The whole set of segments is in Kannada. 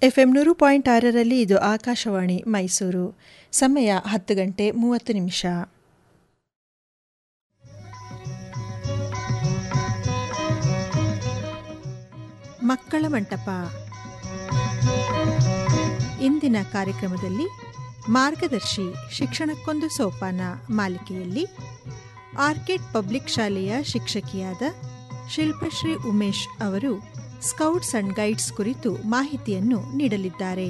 ಎಫ್ಎಂ ನೂರು ಪಾಯಿಂಟ್ ಆರರಲ್ಲಿ ಇದು ಆಕಾಶವಾಣಿ ಮೈಸೂರು ಸಮಯ ಹತ್ತು ಗಂಟೆ ಮೂವತ್ತು ನಿಮಿಷ ಮಕ್ಕಳ ಮಂಟಪ ಇಂದಿನ ಕಾರ್ಯಕ್ರಮದಲ್ಲಿ ಮಾರ್ಗದರ್ಶಿ ಶಿಕ್ಷಣಕ್ಕೊಂದು ಸೋಪಾನ ಮಾಲಿಕೆಯಲ್ಲಿ ಆರ್ಕಿಡ್ ಪಬ್ಲಿಕ್ ಶಾಲೆಯ ಶಿಕ್ಷಕಿಯಾದ ಶಿಲ್ಪಶ್ರೀ ಉಮೇಶ್ ಅವರು ಸ್ಕೌಟ್ಸ್ ಅಂಡ್ ಗೈಡ್ಸ್ ಕುರಿತು ಮಾಹಿತಿಯನ್ನು ನೀಡಲಿದ್ದಾರೆ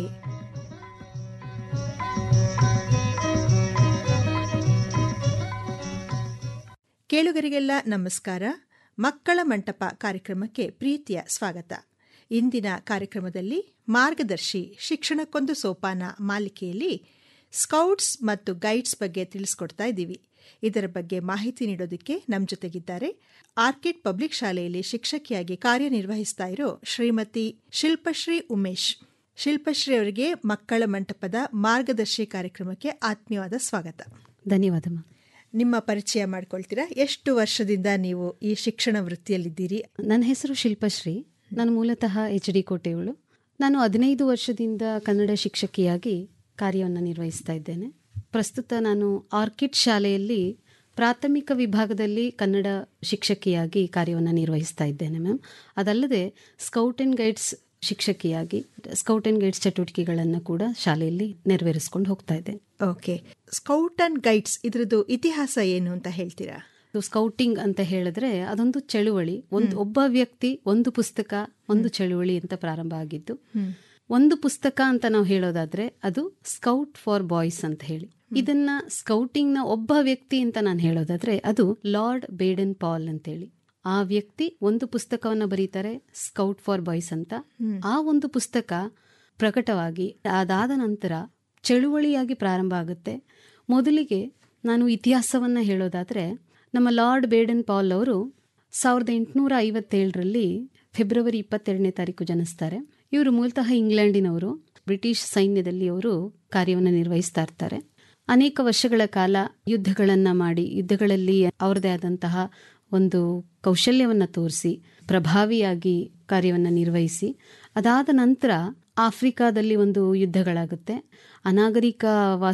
ಕೇಳುಗರಿಗೆಲ್ಲ ನಮಸ್ಕಾರ ಮಕ್ಕಳ ಮಂಟಪ ಕಾರ್ಯಕ್ರಮಕ್ಕೆ ಪ್ರೀತಿಯ ಸ್ವಾಗತ ಇಂದಿನ ಕಾರ್ಯಕ್ರಮದಲ್ಲಿ ಮಾರ್ಗದರ್ಶಿ ಶಿಕ್ಷಣಕ್ಕೊಂದು ಸೋಪಾನ ಮಾಲಿಕೆಯಲ್ಲಿ ಸ್ಕೌಟ್ಸ್ ಮತ್ತು ಗೈಡ್ಸ್ ಬಗ್ಗೆ ತಿಳಿಸ್ಕೊಡ್ತಾ ಇದ್ದೀವಿ ಇದರ ಬಗ್ಗೆ ಮಾಹಿತಿ ನೀಡೋದಕ್ಕೆ ನಮ್ಮ ಜೊತೆಗಿದ್ದಾರೆ ಆರ್ಕಿಡ್ ಪಬ್ಲಿಕ್ ಶಾಲೆಯಲ್ಲಿ ಶಿಕ್ಷಕಿಯಾಗಿ ಕಾರ್ಯನಿರ್ವಹಿಸ್ತಾ ಇರೋ ಶ್ರೀಮತಿ ಶಿಲ್ಪಶ್ರೀ ಉಮೇಶ್ ಶಿಲ್ಪಶ್ರೀ ಅವರಿಗೆ ಮಕ್ಕಳ ಮಂಟಪದ ಮಾರ್ಗದರ್ಶಿ ಕಾರ್ಯಕ್ರಮಕ್ಕೆ ಆತ್ಮೀಯವಾದ ಸ್ವಾಗತ ಧನ್ಯವಾದಮ್ಮ ನಿಮ್ಮ ಪರಿಚಯ ಮಾಡ್ಕೊಳ್ತೀರಾ ಎಷ್ಟು ವರ್ಷದಿಂದ ನೀವು ಈ ಶಿಕ್ಷಣ ವೃತ್ತಿಯಲ್ಲಿದ್ದೀರಿ ನನ್ನ ಹೆಸರು ಶಿಲ್ಪಶ್ರೀ ನಾನು ಮೂಲತಃ ಎಚ್ ಡಿ ಕೋಟೆಯವಳು ನಾನು ಹದಿನೈದು ವರ್ಷದಿಂದ ಕನ್ನಡ ಶಿಕ್ಷಕಿಯಾಗಿ ಕಾರ್ಯವನ್ನು ನಿರ್ವಹಿಸ್ತಾ ಇದ್ದೇನೆ ಪ್ರಸ್ತುತ ನಾನು ಆರ್ಕಿಡ್ ಶಾಲೆಯಲ್ಲಿ ಪ್ರಾಥಮಿಕ ವಿಭಾಗದಲ್ಲಿ ಕನ್ನಡ ಶಿಕ್ಷಕಿಯಾಗಿ ಕಾರ್ಯವನ್ನು ನಿರ್ವಹಿಸ್ತಾ ಇದ್ದೇನೆ ಮ್ಯಾಮ್ ಅದಲ್ಲದೆ ಸ್ಕೌಟ್ ಆ್ಯಂಡ್ ಗೈಡ್ಸ್ ಶಿಕ್ಷಕಿಯಾಗಿ ಸ್ಕೌಟ್ ಆ್ಯಂಡ್ ಗೈಡ್ಸ್ ಚಟುವಟಿಕೆಗಳನ್ನು ಕೂಡ ಶಾಲೆಯಲ್ಲಿ ನೆರವೇರಿಸ್ಕೊಂಡು ಹೋಗ್ತಾ ಇದ್ದೇನೆ ಓಕೆ ಸ್ಕೌಟ್ ಅಂಡ್ ಗೈಡ್ಸ್ ಇದ್ರದ್ದು ಇತಿಹಾಸ ಏನು ಅಂತ ಹೇಳ್ತೀರಾ ಸ್ಕೌಟಿಂಗ್ ಅಂತ ಹೇಳಿದ್ರೆ ಅದೊಂದು ಚಳುವಳಿ ಒಂದು ಒಬ್ಬ ವ್ಯಕ್ತಿ ಒಂದು ಪುಸ್ತಕ ಒಂದು ಚಳುವಳಿ ಅಂತ ಪ್ರಾರಂಭ ಆಗಿದ್ದು ಒಂದು ಪುಸ್ತಕ ಅಂತ ನಾವು ಹೇಳೋದಾದ್ರೆ ಅದು ಸ್ಕೌಟ್ ಫಾರ್ ಬಾಯ್ಸ್ ಅಂತ ಹೇಳಿ ಇದನ್ನ ಸ್ಕೌಟಿಂಗ್ ನ ಒಬ್ಬ ವ್ಯಕ್ತಿ ಅಂತ ನಾನು ಹೇಳೋದಾದ್ರೆ ಅದು ಲಾರ್ಡ್ ಬೇಡನ್ ಪಾಲ್ ಅಂತ ಹೇಳಿ ಆ ವ್ಯಕ್ತಿ ಒಂದು ಪುಸ್ತಕವನ್ನ ಬರೀತಾರೆ ಸ್ಕೌಟ್ ಫಾರ್ ಬಾಯ್ಸ್ ಅಂತ ಆ ಒಂದು ಪುಸ್ತಕ ಪ್ರಕಟವಾಗಿ ಅದಾದ ನಂತರ ಚಳುವಳಿಯಾಗಿ ಪ್ರಾರಂಭ ಆಗುತ್ತೆ ಮೊದಲಿಗೆ ನಾನು ಇತಿಹಾಸವನ್ನ ಹೇಳೋದಾದ್ರೆ ನಮ್ಮ ಲಾರ್ಡ್ ಬೇಡನ್ ಪಾಲ್ ಅವರು ಸಾವಿರದ ಎಂಟುನೂರ ಐವತ್ತೇಳರಲ್ಲಿ ಫೆಬ್ರವರಿ ಇಪ್ಪತ್ತೆರಡನೇ ತಾರೀಕು ಜನಿಸ್ತಾರೆ ಇವರು ಮೂಲತಃ ಇಂಗ್ಲೆಂಡಿನವರು ಬ್ರಿಟಿಷ್ ಸೈನ್ಯದಲ್ಲಿ ಅವರು ಕಾರ್ಯವನ್ನು ನಿರ್ವಹಿಸ್ತಾ ಇರ್ತಾರೆ ಅನೇಕ ವರ್ಷಗಳ ಕಾಲ ಯುದ್ಧಗಳನ್ನ ಮಾಡಿ ಯುದ್ಧಗಳಲ್ಲಿ ಅವರದೇ ಆದಂತಹ ಒಂದು ಕೌಶಲ್ಯವನ್ನ ತೋರಿಸಿ ಪ್ರಭಾವಿಯಾಗಿ ಕಾರ್ಯವನ್ನು ನಿರ್ವಹಿಸಿ ಅದಾದ ನಂತರ ಆಫ್ರಿಕಾದಲ್ಲಿ ಒಂದು ಯುದ್ಧಗಳಾಗುತ್ತೆ ಅನಾಗರಿಕ